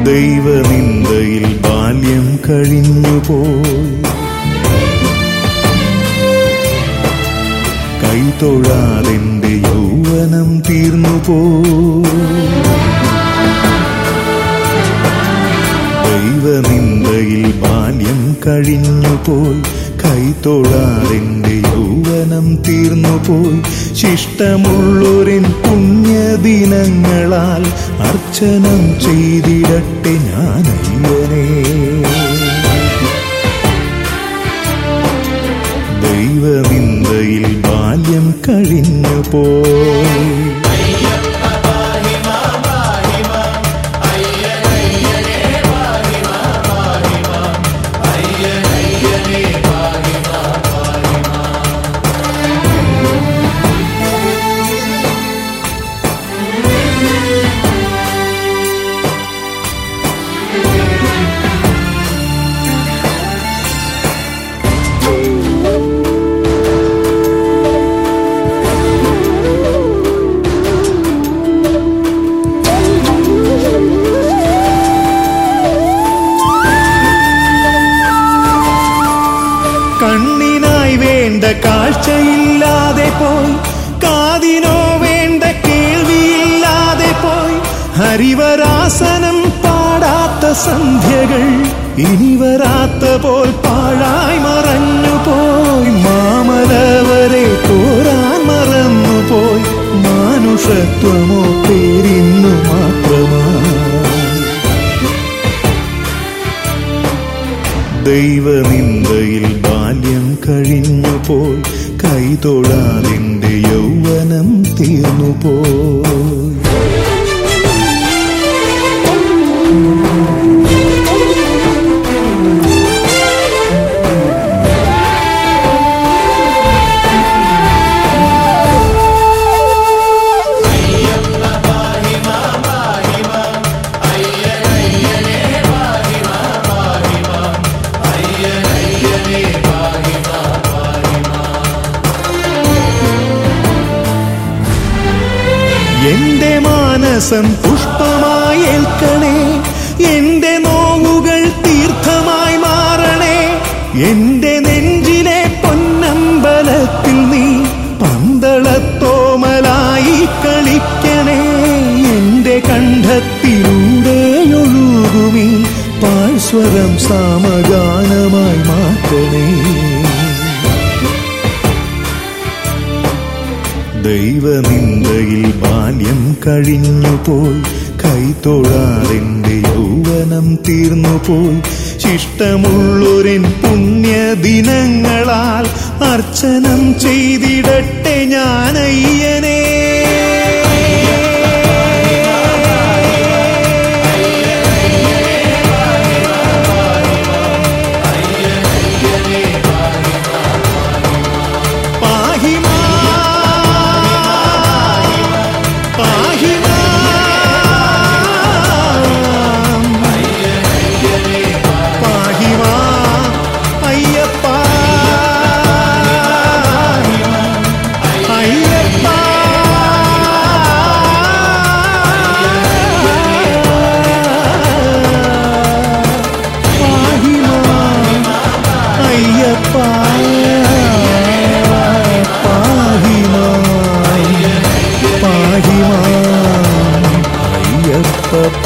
ദൈവനിന്ദയിൽ ബാല്യം കഴിഞ്ഞുപോയി കൈതൊഴാതെന്റെ യൗവനം തീർന്നുപോയി ദൈവനിന്ദയിൽ ബാല്യം കഴിഞ്ഞുപോയി കൈതൊഴാതെന്റെ യൗവനം തീർന്നുപോയി ശിഷ്ടമുള്ളൊരിൻ പുണ്യദിനങ്ങളാൽ അർച്ചനം ചെയ്തിടട്ടെ ഞാൻ അയ്യനേ ദൈവനിന്ദയിൽ ബാല്യം കഴിഞ്ഞു പോയി കണ്ണിനായി വേണ്ട കാഴ്ചയില്ലാതെ പോയി കാതിനോ വേണ്ട കേൾവിയില്ലാതെ പോയി ഹരിവരാസനം പാടാത്ത സന്ധ്യകൾ ഇനി വരാത്ത പോൽ പാഴായി മറഞ്ഞു പോയി മാമലവരെ കോരാൻ മറന്നു പോയി മാനുഷത്വമോ പേരിന്നു മാത്രമായി ദൈവനിന്ദയിൽ ബാല്യം കഴിഞ്ഞുപോയി കൈതൊഴാതിന്റെ യൗവനം തീർന്നുപോയി എന്റെ മാനസം പുഷ്പമായി ഏൽക്കണേ എന്റെ നോവുകൾ തീർത്ഥമായി മാറണേ എന്റെ നെഞ്ചിലെ പൊന്നമ്പലത്തിൽ നീ പന്തളത്തോമലായി കളിക്കണേ എന്റെ കണ്ഠത്തിലൂടെ ഒഴുകുമീ പാഴ്സ്വരം സാമഗാനമായി മാറ്റണേ ദൈവനിന്ദയിൽ ബാല്യം കഴിഞ്ഞുപോയി കൈതൊഴാതെന്റെ യൗവനം തീർന്നുപോയി ശിഷ്ടമുള്ളൊരിൻ പുണ്യദിനങ്ങളാൽ അർച്ചനം ചെയ്തിടട്ടെ ഞാൻ അയ്യനേ പാഹി പാഹി പാഹി അയ്യപ്പ അയ്യപ്പ പാഹി അയ്യപ്പ പാഹിമാ പാഹിമാ അയ്യപ്പ